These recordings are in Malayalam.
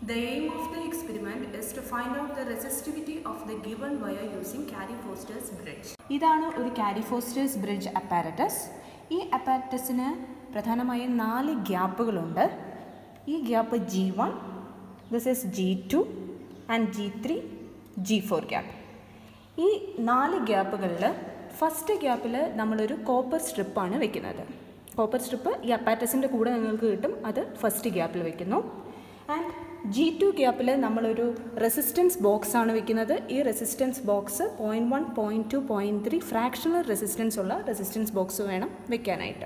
The aim of the experiment is to find out the resistivity of the given wire using Carey-Foster's bridge. ഇതാണ് ഒരു കാരി ഫോസ്റ്റേഴ്സ് ബ്രിഡ്ജ് അപ്പാരറ്റസ് ഈ അപ്പാരറ്റസിന് പ്രധാനമായും നാല് ഗ്യാപ്പുകളുണ്ട് ഈ gap G one this is G two and G three G four gap ഈ നാല് ഗ്യാപ്പുകളിൽ ഫസ്റ്റ് ഗ്യാപ്പിൽ നമ്മളൊരു കോപ്പർ സ്ട്രിപ്പാണ് വെക്കുന്നത് കോപ്പർ സ്ട്രിപ്പ് ഈ അപ്പാരറ്റസിൻ്റെ കൂടെ നിങ്ങൾക്ക് കിട്ടും അത് ഫസ്റ്റ് ഗ്യാപ്പിൽ വെക്കുന്നു ആൻഡ് ജി ടു ഗ്യാപ്പിൽ നമ്മളൊരു റെസിസ്റ്റൻസ് ബോക്സ് ആണ് വെക്കുന്നത് ഈ resistance box point one point two point three fractional resistance ഉള്ള റെസിസ്റ്റൻസ് ബോക്സ് വേണം വെക്കാനായിട്ട്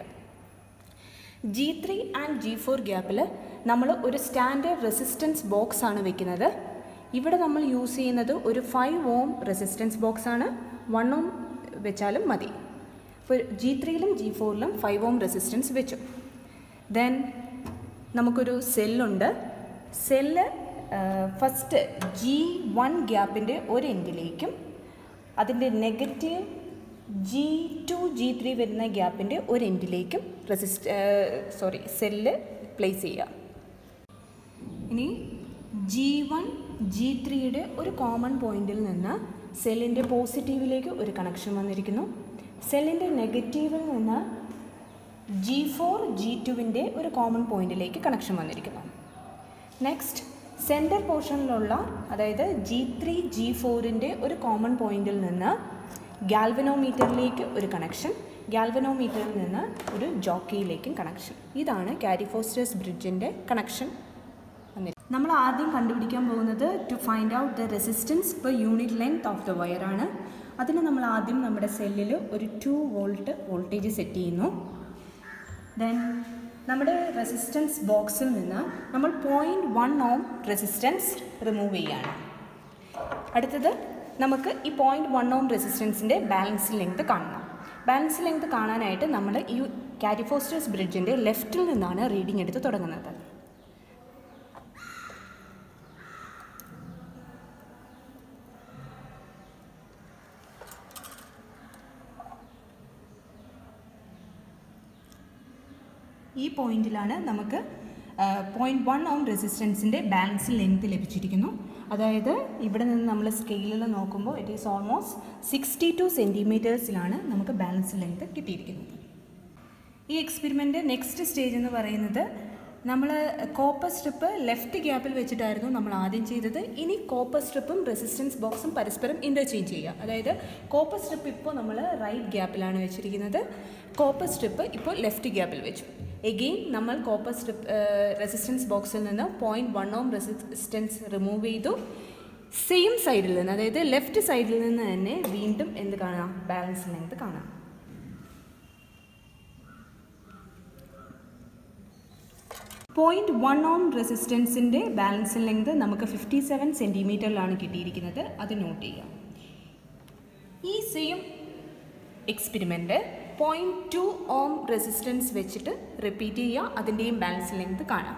G three and G four ഗ്യാപ്പിൽ നമ്മൾ ഒരു സ്റ്റാൻഡേർഡ് റെസിസ്റ്റൻസ് ബോക്സ് ആണ് വെക്കുന്നത് ഇവിടെ നമ്മൾ യൂസ് ചെയ്യുന്നത് ഒരു ഫൈവ് ഓം റെസിസ്റ്റൻസ് ബോക്സ് ആണ് വൺ ഓം വെച്ചാലും മതി ഇപ്പോൾ ജി ത്രീയിലും ജി ഫോറിലും ഫൈവ് ഓം റെസിസ്റ്റൻസ് വെച്ചു ദെൻ നമുക്കൊരു സെല്ലുണ്ട് സെല്ല് ഫസ്റ്റ് ജി വൺ ഗ്യാപ്പിൻ്റെ ഒരു എൻഡിലേക്കും അതിൻ്റെ negative G two G three വരുന്ന ഗ്യാപ്പിൻ്റെ ഒരു എൻഡിലേക്കും റെസിസ്റ്റ് സോറി സെല്ല് പ്ലേസ് ചെയ്യുക ഇനി ജി വൺ ജി ത്രീയുടെ ഒരു കോമൺ പോയിന്റിൽ നിന്ന് സെല്ലിൻ്റെ പോസിറ്റീവിലേക്ക് ഒരു കണക്ഷൻ വന്നിരിക്കുന്നു സെല്ലിൻ്റെ നെഗറ്റീവിൽ നിന്ന് ജി ഫോർ ജി ടുവിൻ്റെ ഒരു കോമൺ പോയിന്റിലേക്ക് കണക്ഷൻ വന്നിരിക്കുന്നു നെക്സ്റ്റ് സെൻറ്റർ പോർഷനിലുള്ള അതായത് ജി ത്രീ ജി ഫോറിൻ്റെ ഒരു കോമൺ പോയിന്റിൽ നിന്ന് ഗാൽവനോമീറ്ററിലേക്ക് ഒരു കണക്ഷൻ ഗാൽവനോമീറ്ററിൽ നിന്ന് ഒരു ജോക്കിയിലേക്കും കണക്ഷൻ ഇതാണ് കാരിഫോസ്റ്റേഴ്സ് ബ്രിഡ്ജിൻ്റെ കണക്ഷൻ നമ്മൾ ആദ്യം കണ്ടുപിടിക്കാൻ പോകുന്നത് to find out the resistance per unit length of the wire ആണ് അതിന് നമ്മൾ ആദ്യം നമ്മുടെ സെല്ലിൽ ഒരു ടു വോൾട്ട് വോൾട്ടേജ് സെറ്റ് ചെയ്യുന്നു ദെൻ നമ്മുടെ റെസിസ്റ്റൻസ് ബോക്സിൽ നിന്ന് നമ്മൾ point one ohm resistance remove ചെയ്യാണ് അടുത്തത് നമുക്ക് ഈ പോയിൻറ്റ് വൺ ഓം റെസിസ്റ്റൻസിൻ്റെ ബാലൻസ് ലെങ്ത് കാണണം ബാലൻസ് ലെങ്ത് കാണാനായിട്ട് നമ്മൾ ഈ കാരിഫോസ്റ്റേഴ്സ് ബ്രിഡ്ജിൻ്റെ ലെഫ്റ്റിൽ നിന്നാണ് റീഡിംഗ് എടുത്ത് തുടങ്ങുന്നത് ഈ പോയിന്റിലാണ് നമുക്ക് പോയിൻറ്റ് വൺ ഓം റെസിസ്റ്റൻസിൻ്റെ ബാലൻസ് ലെങ്ത് ലഭിച്ചിരിക്കുന്നു അതായത് ഇവിടെ നിന്ന് നമ്മൾ സ്കെയിലിൽ നോക്കുമ്പോൾ it is almost sixty two സെൻറ്റിമീറ്റേഴ്സിലാണ് നമുക്ക് ബാലൻസ് ലെങ്ത് കിട്ടിയിരിക്കുന്നത് ഈ എക്സ്പെരിമെൻ്റ് നെക്സ്റ്റ് സ്റ്റേജ് എന്ന് പറയുന്നത് നമ്മൾ കോപ്പർ സ്ട്രിപ്പ് ലെഫ്റ്റ് ഗ്യാപ്പിൽ വെച്ചിട്ടായിരുന്നു നമ്മൾ ആദ്യം ചെയ്തത് ഇനി കോപ്പർ സ്ട്രിപ്പും റെസിസ്റ്റൻസ് ബോക്സും പരസ്പരം ഇൻ്റർചേഞ്ച് ചെയ്യുക അതായത് കോപ്പർ സ്ട്രിപ്പ് ഇപ്പോൾ നമ്മൾ റൈറ്റ് ഗ്യാപ്പിലാണ് വെച്ചിരിക്കുന്നത് കോപ്പർ സ്ട്രിപ്പ് ഇപ്പോൾ ലെഫ്റ്റ് ഗ്യാപ്പിൽ വെച്ചു എഗെയിൻ നമ്മൾ കോപ്പർ സ്ട്രിപ്പ് റെസിസ്റ്റൻസ് ബോക്സിൽ നിന്ന് point one ohm resistance remove ചെയ്തു സെയിം സൈഡിൽ നിന്ന് അതായത് ലെഫ്റ്റ് സൈഡിൽ നിന്ന് തന്നെ വീണ്ടും എന്ത് കാണാം ബാലൻസ് ലെങ്ത് കാണാം പോയിൻറ്റ് വൺ ഓം റെസിസ്റ്റൻസിൻ്റെ ബാലൻസ് ലെങ്ത് നമുക്ക് ഫിഫ്റ്റി സെവൻ സെൻറ്റിമീറ്ററിലാണ് കിട്ടിയിരിക്കുന്നത് അത് നോട്ട് ചെയ്യാം ഈ same experiment point two ohm resistance വെച്ചിട്ട് റിപ്പീറ്റ് ചെയ്യുക അതിൻ്റെയും ബാലൻസ് ലെങ്ത് കാണാം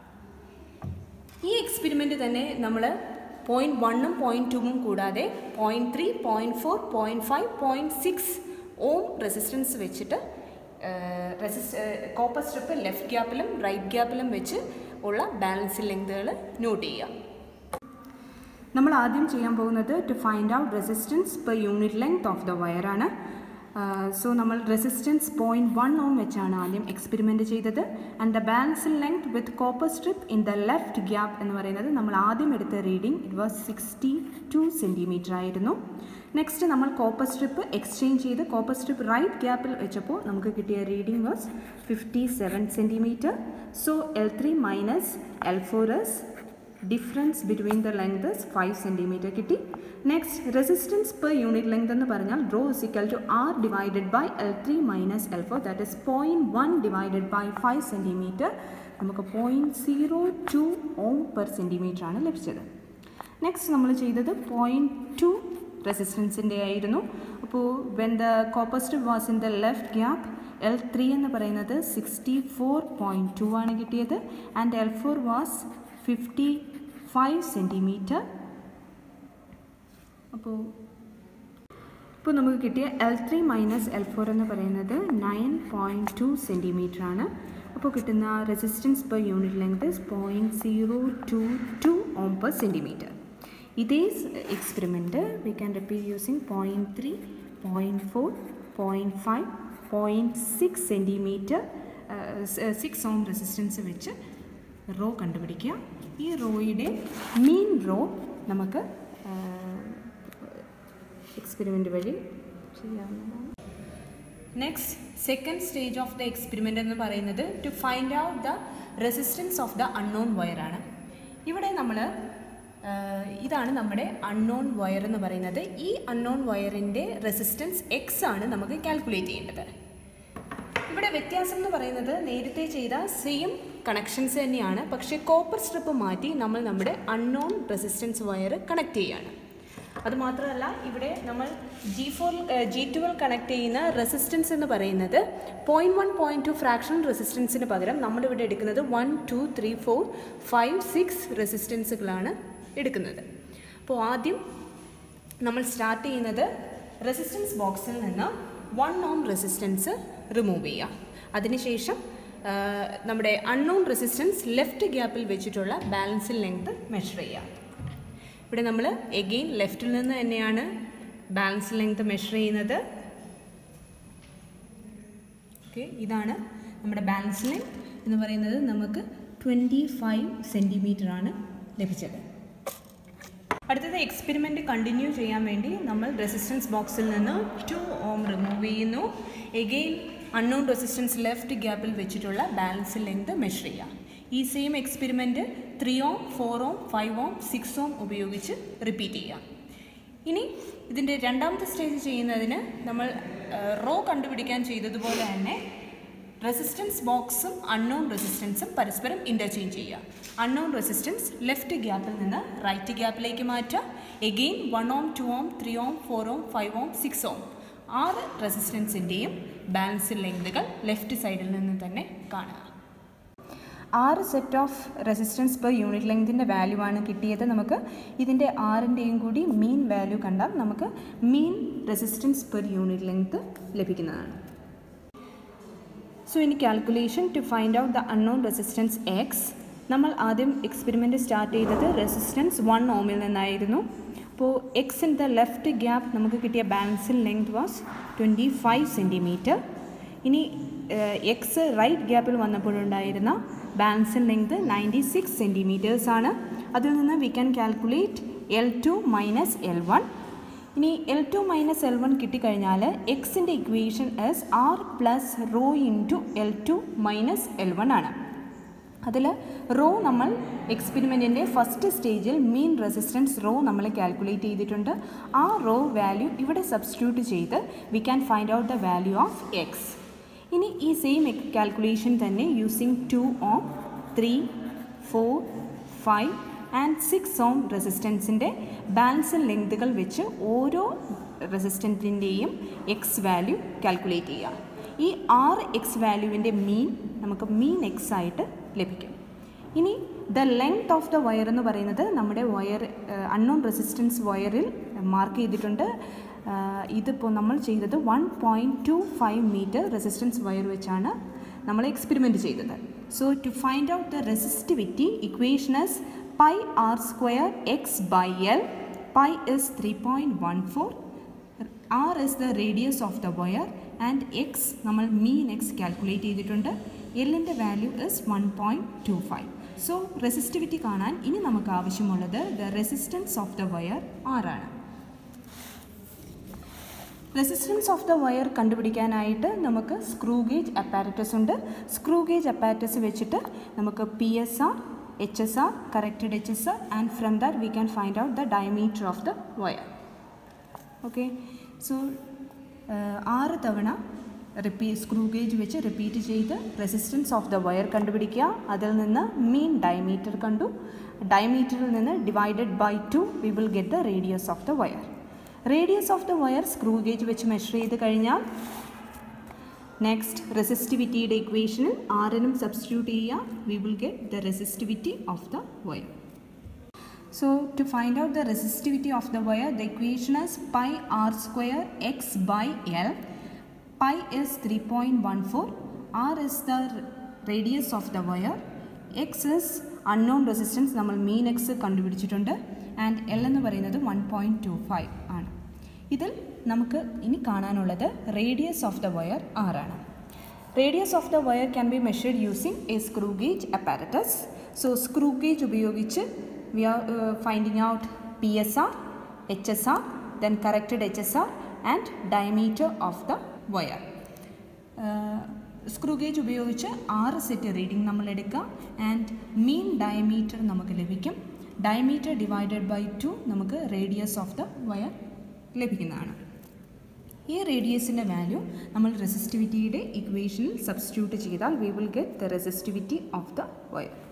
ഈ എക്സ്പെരിമെൻറ്റ് തന്നെ നമ്മൾ പോയിൻറ്റ് വണ്ണും പോയിൻറ്റ് ടുവും കൂടാതെ point three point four point five point six ohm resistance വെച്ചിട്ട് റെസിസ്റ്റ് കോപ്പർ സ്ട്രിപ്പ് ലെഫ്റ്റ് ഗ്യാപ്പിലും റൈറ്റ് ഗ്യാപ്പിലും വെച്ച് ഉള്ള ബാലൻസ് ലെങ്തുകൾ നോട്ട് ചെയ്യാം നമ്മൾ ആദ്യം ചെയ്യാൻ പോകുന്നത് to find out resistance per unit length of the വയറാണ് സോ നമ്മൾ റെസിസ്റ്റൻസ് പോയിൻറ്റ് വൺ ഓം വെച്ചാണ് ആദ്യം എക്സ്പെരിമെൻറ്റ് ചെയ്തത് and the balance length with copper strip in the left gap എന്ന് പറയുന്നത് നമ്മൾ ആദ്യം എടുത്ത reading it was sixty two centimeter ആയിരുന്നു നെക്സ്റ്റ് നമ്മൾ കോപ്പർ സ്ട്രിപ്പ് എക്സ്ചേഞ്ച് ചെയ്ത് കോപ്പർ സ്ട്രിപ്പ് റൈറ്റ് ഗ്യാപ്പിൽ വെച്ചപ്പോൾ നമുക്ക് കിട്ടിയ reading was fifty seven centimeter so L three minus L four is difference between the length five centimeter കിട്ടി next resistance per unit length എന്ന് പറഞ്ഞാൽ rho is equal to R divided by L three minus L four that is point one divided by five centimeter നമുക്ക് point zero two ohm per centimeter ആണ് ലഭിച്ചത് നെക്സ്റ്റ് നമ്മൾ ചെയ്തത് പോയിൻറ്റ് ടു റെസിസ്റ്റൻസിൻ്റെ ആയിരുന്നു അപ്പോൾ when the copper strip was in the left gap L three എന്ന് പറയുന്നത് സിക്സ്റ്റി ഫോർ പോയിൻറ്റ് ടു ആണ് കിട്ടിയത് and L four was fifty five centimeter അപ്പോൾ ഇപ്പോൾ നമുക്ക് കിട്ടിയ L three minus L four എന്ന് പറയുന്നത് നയൻ പോയിൻറ്റ് ടു സെൻറ്റിമീറ്റർ ആണ് അപ്പോൾ കിട്ടുന്ന resistance per unit length point zero two two ohm per centimeter ഇതേ experiment we can repeat using point three point four point five point six centimeter six ohm resistance വെച്ച് റോ കണ്ടുപിടിക്കുക ഈ റോയുടെ മീൻ റോ നമുക്ക് എക്സ്പെരിമെൻ്റ് വഴി ചെയ്യാവുന്നതാണ് next second stage of the experiment എന്ന് പറയുന്നത് to find out the resistance of the unknown വയറാണ് ഇവിടെ നമ്മൾ ഇതാണ് നമ്മുടെ അൺനോൺ വയർ എന്ന് പറയുന്നത് ഈ അൺനോൺ വയറിൻ്റെ റെസിസ്റ്റൻസ് എക്സ് ആണ് നമുക്ക് കാൽക്കുലേറ്റ് ചെയ്യേണ്ടത് ഇവിടെ വ്യത്യാസം എന്ന് പറയുന്നത് നേരത്തെ ചെയ്ത സെയിം കണക്ഷൻസ് തന്നെയാണ് പക്ഷേ കോപ്പർ സ്ട്രിപ്പ് മാറ്റി നമ്മൾ നമ്മുടെ അൺനോൺ റെസിസ്റ്റൻസ് വയർ കണക്ട് ചെയ്യുകയാണ് അതുമാത്രമല്ല ഇവിടെ നമ്മൾ ജി ഫോർ ജി ടുവൽ കണക്ട് ചെയ്യുന്ന റെസിസ്റ്റൻസ് എന്ന് പറയുന്നത് point one point two fraction റെസിസ്റ്റൻസിന് പകരം നമ്മളിവിടെ എടുക്കുന്നത് one two three four five six റെസിസ്റ്റൻസുകളാണ് എടുക്കുന്നത് അപ്പോൾ ആദ്യം നമ്മൾ സ്റ്റാർട്ട് ചെയ്യുന്നത് റെസിസ്റ്റൻസ് ബോക്സിൽ നിന്ന് വൺ ഓം റെസിസ്റ്റൻസ് റിമൂവ് ചെയ്യുക അതിനുശേഷം നമ്മുടെ അൺനോൺ റെസിസ്റ്റൻസ് ലെഫ്റ്റ് ഗ്യാപ്പിൽ വെച്ചിട്ടുള്ള ബാലൻസിൽ ലെങ്ത് മെഷർ ചെയ്യുക ഇവിടെ നമ്മൾ എഗെയിൻ ലെഫ്റ്റിൽ നിന്ന് തന്നെയാണ് ബാലൻസ് ലെങ്ത് മെഷർ ചെയ്യുന്നത് ഓക്കെ ഇതാണ് നമ്മുടെ ബാലൻസ് ലെങ്ത് എന്ന് പറയുന്നത് നമുക്ക് ട്വൻറ്റി ഫൈവ് സെൻറ്റിമീറ്റർ ആണ് ലഭിച്ചത് അടുത്തത് എക്സ്പെരിമെൻ്റ് കണ്ടിന്യൂ ചെയ്യാൻ വേണ്ടി നമ്മൾ റെസിസ്റ്റൻസ് ബോക്സിൽ നിന്ന് ടു ഓം റിമൂവ് ചെയ്യുന്നു എഗെയിൻ അൺനോൺ റെസിസ്റ്റൻസ് ലെഫ്റ്റ് ഗ്യാപ്പിൽ വെച്ചിട്ടുള്ള ബാലൻസ് ലെങ്ത് മെഷർ ചെയ്യാം ഈ same experiment three ohm four ohm five ohm six ohm ഉപയോഗിച്ച് റിപ്പീറ്റ് ചെയ്യാം ഇനി ഇതിൻ്റെ രണ്ടാമത്തെ സ്റ്റേജ് ചെയ്യുന്നതിന് നമ്മൾ റോ കണ്ടുപിടിക്കാൻ ചെയ്തതുപോലെ തന്നെ റെസിസ്റ്റൻസ് ബോക്സും അൺനോൺ റെസിസ്റ്റൻസും പരസ്പരം ഇൻ്റർചേഞ്ച് ചെയ്യുക അൺനോൺ റെസിസ്റ്റൻസ് ലെഫ്റ്റ് ഗ്യാപ്പിൽ നിന്ന് റൈറ്റ് ഗ്യാപ്പിലേക്ക് മാറ്റുക again one ohm two ohm three ohm four ohm five ohm six ohm ആറ് റെസിസ്റ്റൻസിൻ്റെയും ബാലൻസ് ലെങ്തുകൾ ലെഫ്റ്റ് സൈഡിൽ നിന്ന് തന്നെ കാണുക ആറ് set of resistance per unit ലെങ്തിൻ്റെ വാല്യൂ ആണ് കിട്ടിയത് നമുക്ക് ഇതിൻ്റെ ആറിൻ്റെയും കൂടി മീൻ വാല്യൂ കണ്ടാൽ നമുക്ക് mean resistance per unit length ലഭിക്കുന്നതാണ് സോ ഇനി calculation to find out the unknown resistance X നമ്മൾ ആദ്യം എക്സ്പെരിമെൻ്റ് സ്റ്റാർട്ട് ചെയ്തത് റെസിസ്റ്റൻസ് വൺ ഓമിൽ നിന്നായിരുന്നു അപ്പോൾ X in the left gap നമുക്ക് കിട്ടിയ ബാലൻസിൽ length was twenty five centimeter ഇനി എക്സ് റൈറ്റ് ഗ്യാപ്പിൽ വന്നപ്പോഴുണ്ടായിരുന്ന ബാലൻസിൽ ലെങ്ത് നയൻറ്റി സിക്സ് സെൻറ്റിമീറ്റേഴ്സ് ആണ് അതിൽ നിന്ന് we can calculate L two minus L one ഇനി L two minus L one കിട്ടിക്കഴിഞ്ഞാൽ എക്സിൻ്റെ equation is R plus rho into L two minus L one ആണ് അതിൽ റോ നമ്മൾ എക്സ്പെരിമെൻറ്റിൻ്റെ ഫസ്റ്റ് സ്റ്റേജിൽ മീൻ റെസിസ്റ്റൻസ് റോ നമ്മൾ കാൽക്കുലേറ്റ് ചെയ്തിട്ടുണ്ട് ആ റോ വാല്യൂ ഇവിടെ സബ്സ്റ്റിറ്റ്യൂട്ട് ചെയ്ത് we can find out the value of X ഇനി ഈ സെയിം കാൽക്കുലേഷൻ തന്നെ using two ohm three four five and six ohm റെസിസ്റ്റൻസിൻ്റെ ബാലൻസ് ലെങ്തുകൾ വെച്ച് ഓരോ റെസിസ്റ്റൻറ്റിൻ്റെയും എക്സ് വാല്യൂ കാൽക്കുലേറ്റ് ചെയ്യുക ഈ ആറ് എക്സ് വാല്യൂവിൻ്റെ മീൻ നമുക്ക് മീൻ എക്സ് ആയിട്ട് ലഭിക്കും ഇനി the length of the wire എന്ന് പറയുന്നത് നമ്മുടെ വയർ അൺനോൺ റെസിസ്റ്റൻസ് വയറിൽ മാർക്ക് ചെയ്തിട്ടുണ്ട് ഇതിപ്പോൾ നമ്മൾ ചെയ്തത് one point two five metre resistance wire വെച്ചാണ് നമ്മൾ എക്സ്പെരിമെൻറ്റ് ചെയ്തത് so to find out the resistivity equation is pi R square X by L pi is three point one four R is the radius of the wire and X നമ്മൾ മീൻ എക്സ് കാൽക്കുലേറ്റ് ചെയ്തിട്ടുണ്ട് എല്ലിൻ്റെ value is one point two five so resistivity കാണാൻ ഇനി നമുക്ക് ആവശ്യമുള്ളത് the resistance of the wire ആറാണ് റെസിസ്റ്റൻസ് ഓഫ് ദ വയർ കണ്ടുപിടിക്കാനായിട്ട് നമുക്ക് സ്ക്രൂ ഗേജ് അപ്പാരറ്റസ് ഉണ്ട് സ്ക്രൂ ഗേജ് അപ്പാരറ്റസ് വെച്ചിട്ട് നമുക്ക് P S R H S R corrected H S R and from that we can find out the diameter of the wire okay so ആറ് തവണ റിപ്പീ സ്ക്രൂ ഗേജ് വെച്ച് റിപ്പീറ്റ് ചെയ്ത് റെസിസ്റ്റൻസ് ഓഫ് ദ വയർ കണ്ടുപിടിക്കുക അതിൽ നിന്ന് മീൻ ഡയമീറ്റർ കണ്ടു ഡയമീറ്ററിൽ നിന്ന് divided by two we will get the radius of the wire radius of the wire screw gauge വെച്ച് മെഷർ ചെയ്ത് കഴിഞ്ഞാൽ നെക്സ്റ്റ് റെസിസ്റ്റിവിറ്റിയുടെ ഇക്വേഷനിൽ ആറിനും സബ്സ്റ്റിറ്റ്യൂട്ട് ചെയ്യുക we will get the resistivity of the wire So to find out the resistivity of the wire, the equation is pi r square x by L. Pi is 3.14, r is the radius of the wire X is unknown resistance നമ്മൾ മീൻ എക്സ് കണ്ടുപിടിച്ചിട്ടുണ്ട് ആൻഡ് എൽ എന്ന് പറയുന്നത് വൺ പോയിൻറ്റ് ടു ഫൈവ് ആണ് ഇതിൽ നമുക്ക് ഇനി കാണാനുള്ളത് റേഡിയസ് ഓഫ് ദ വയർ ആറാണ് radius of the wire can be measured using a screw gauge apparatus so screw gauge ഉപയോഗിച്ച് we are finding out P S R H S R then corrected H S R and diameter of the wire screw gauge ഉപയോഗിച്ച് ആറ് സെറ്റ് റീഡിംഗ് നമ്മൾ എടുക്കുക ആൻഡ് മീൻ ഡയമീറ്റർ നമുക്ക് ലഭിക്കും ഡയമീറ്റർ ഡിവൈഡഡ് ബൈ ടു നമുക്ക് റേഡിയസ് ഓഫ് ദ വയർ ലഭിക്കുന്നതാണ് ഈ റേഡിയസിൻ്റെ വാല്യൂ നമ്മൾ റെസിസ്റ്റിവിറ്റിയുടെ ഇക്വേഷനിൽ സബ്സ്റ്റിറ്റ്യൂട്ട് ചെയ്താൽ we will get the resistivity of the wire